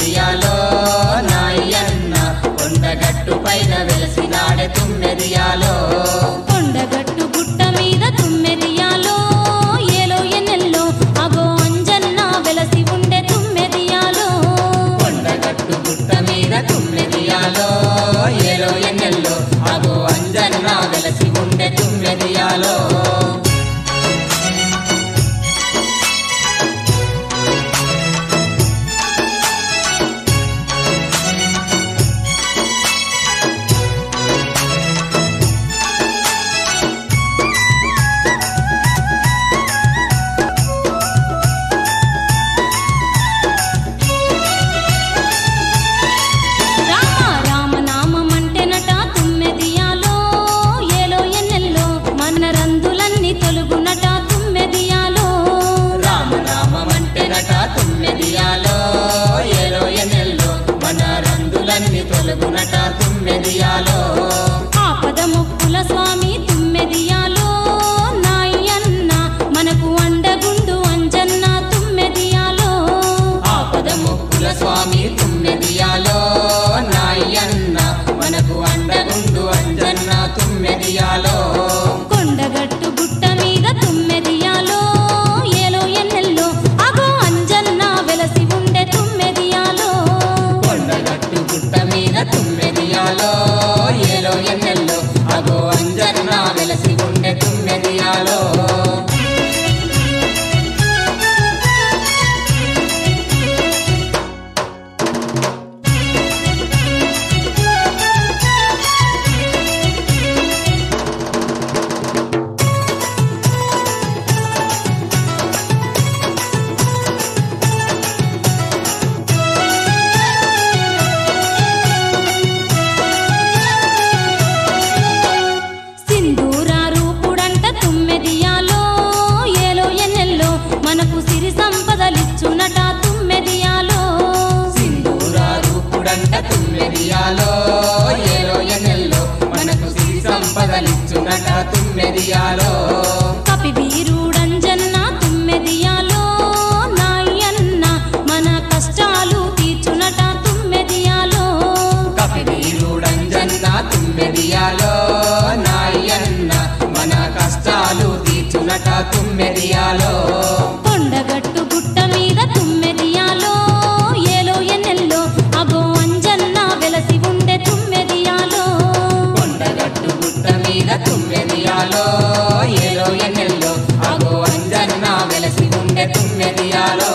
తుమ్మెదియాలో నాయన్న కొండగట్టు పైన వెలసినాడే తుమ్మెదియాలో కొండగట్టు గుట్ట మీద తుమ్మెదియాలో ఏలో ఎన్నెల్లో అగో అంజన్న వెలసి ఉండే తుమ్మెదియాలో కొండగట్టు గుట్ట మీద తుమ్మెదియాలో ఏలో ఎన్నెల్లో అగో అంజన్న వెలసి ఉండే తుమ్మెదియాలో రామ రామ నామమంటెనట తుమ్మెదియాలో ఏలో ఎన్నెల్లో మన రందులన్నీ తొలుగునట తుమ్మెదియాలో రామ రామమంటెనట తుమ్మెదియాలో ఏలో ఎన్నెల్లో మన రందులన్నీ తొలగునట తుమ్మెదియాలో ఆపద ముక్కుల స్వామి తుమ్మెదియాలో నాయన్న మనకు అండగుండు అంజన్న తుమ్మెదియాలో ఆపద ముక్కుల స్వామి తుమ్మెదియాలో నాయన్న మనకు అండగుండు అంజన్న తుమ్మెదియాలో కొండగట్టు గుట్ట మీద తుమ్మెదియాలో ఏలో ఎన్నెల్లో అగో అంజన్న వెలసి ఉండే తుమ్మెదియాలో కొండగట్టు గుట్ట మీద తుమ్మెదియాలో ఏలో ఎన్నెల్లో అగో అంజన్న వెలసి ఉండే తుమ్మెదియాలో సింధూరా రూపుడంట తుమ్మెదియాలో ఏలో ఎన్నెల్లో మనకు సిరి సంపదలిచ్చునట తుమ్మెదియాలో సింధూరా రూపుడంట తుమ్మెదియాలో ఏలో ఎన్నెల్లో మనకు సిరి సంపదలిచ్చునట తుమ్మెదియాలో కపి వీరుడంజన్న తుమ్మెదియాలో నాయన్న మన కష్టాలు తీర్చునట తుమ్మెదియాలో కపివీరుడంజన్న తుమ్మెదియాలో నాయన్న మన కష్టాలు తీర్చునట తుమ్మెదియాలో కొండగట్టు గుట్ట మీద తుమ్మెదియాలో ఏలో ఎన్నెల్లో అగో అంజన్న వెలసి ఉండే తుమ్మెదియాలో కొండగట్టు గుట్ట మీద తుమ్మెదియాలో ఏలో ఎన్నెల్లో అగో అంజన్న వెలసి ఉండే తుమ్మెదియాలో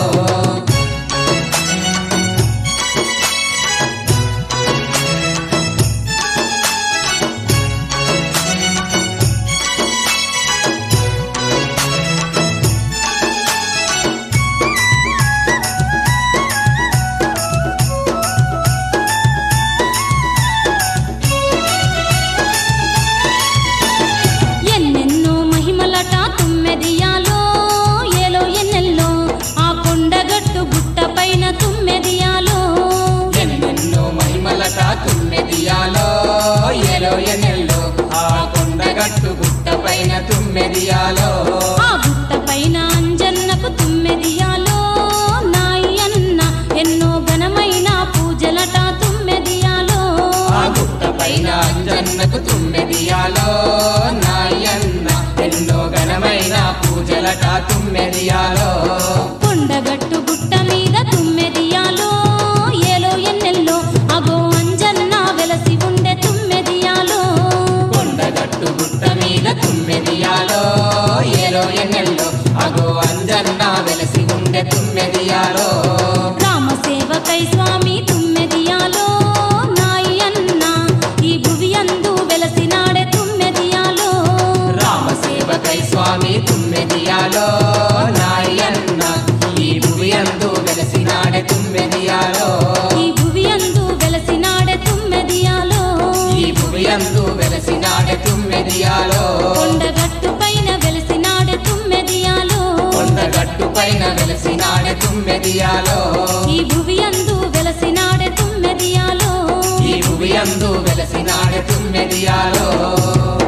ఎన్నెన్నో మహిమలట తుమ్మెదియాలో ఏలో ఎన్నెల్లో ఆ కొండగట్టు గుట్ట పైన తుమ్మెదియాలో ఎన్నెన్నో మహిమలట తుమ్మెదియాలో ఏలో ఎన్నెల్లో ఆ కొండగట్టు గుట్ట పైన తుమ్మెదియాలో ఆ గుట్ట పైన అంజన్నకు తుమ్మెదియాలో నాయన్న ఎన్నో ఘనమైన పూజలట తుమ్మెదియాలో ఆ గుట్ట పైన అంజన్నకు తుమ్మెదియాలో నాయన్న ఎన్నో ఘనమైన పూజలట తుమ్మెదియాలో కొండగట్టు గుట్ట మీద తుమ్మెదియాలో ఏలో ఎన్నెల్లో అగో అంజన్న వెలసి ఉండే తుమ్మెదియాలో కొండగట్టు గుట్ట మీద తుమ్మెదియాలో ఏలో ఎన్నెల్లో అగో అంజన్న వెలసి ఉండే తుమ్మెదియాలో రామ సేవకై స్వామి తుమ్మెదియాలో నాయన్న ఈ భువి అందు వెలసినాడే తుమ్మెదియాలో రామ సేవకై స్వామి తుమ్మెదియాలో నాయన్న ఈ భువి అందు వెలసినాడే తుమ్మెదియాలో ఈ భువి అందు వెలసినాడే తుమ్మెదియాలో ఈ భువి అందు వెలసినాడే తుమ్మెదియాలో కొండగట్టు పైన వెలసినాడే తుమ్మెదియాలో కొండగట్టు పైన వెలసినాడే తుమ్మెదియాలో ఈ భువి అందు వెలసినాడే తుమ్మెదియాలో ఈ భువి అందు వెలసినాడే తుమ్మెదియాలో